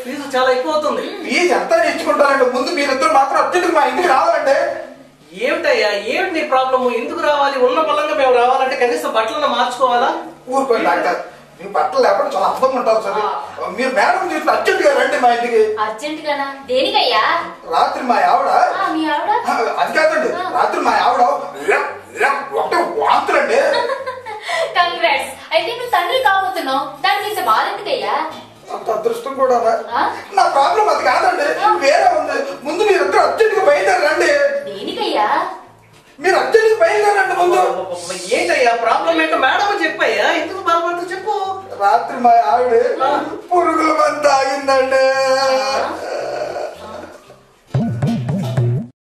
Fee చాలా ఎక్కువ అవుతుంది ఫీజు ఎంత ఇచ్చుకుంటారండి ముందు మీరిద్దరు మాత్రం అర్జెంట్గా మా ఇంటికి రావాలండి ఏమిటయ్యా ఏమిటి నీ ప్రాబ్లము ఎందుకు రావాలి ఉన్న బలంగా మేము రావాలంటే కనీసం బట్టలను మార్చుకోవాలా ఊరుకోండి డాక్టర్ మీ బట్టలు లేకపోతే చాలా అందంగా ఉంటారు సార్ మీరు మేడం తీసుకుని అర్జెంట్గా రండి మా ఇంటికి అర్జెంట్ గానా దేనికయ్యా రాత్రి మా ఆవిడ ఆ, మీ ఆవిడ అది కాదండి రాత్రి మా ఆవిడ లెప్, లెప్, ఒకటే వాంతులండి కంగ్రాట్స్ అయితే నువ్వు తండ్రి కాబోతున్నావు దానికి ఇంత బాధ ఎందుకయ్యా అంత అదృష్టం కూడా ఆ? నా ప్రాబ్లం అది కాదండి వేరే ఉంది ముందు మీరు ఇద్దరు అర్జెంట్గా బయలుదేరి రండి దేనికయ్యా మీరు అర్జెంట్గా బయలుదేరండి ముందు ఏంటయ్యా ప్రాబ్లం ఏంటో మేడం చెప్పయ్యా ఎందుకు బాధపడుతూ చెప్పు రాత్రి మా ఆవిడ పురుగుల మంది తాగిందండి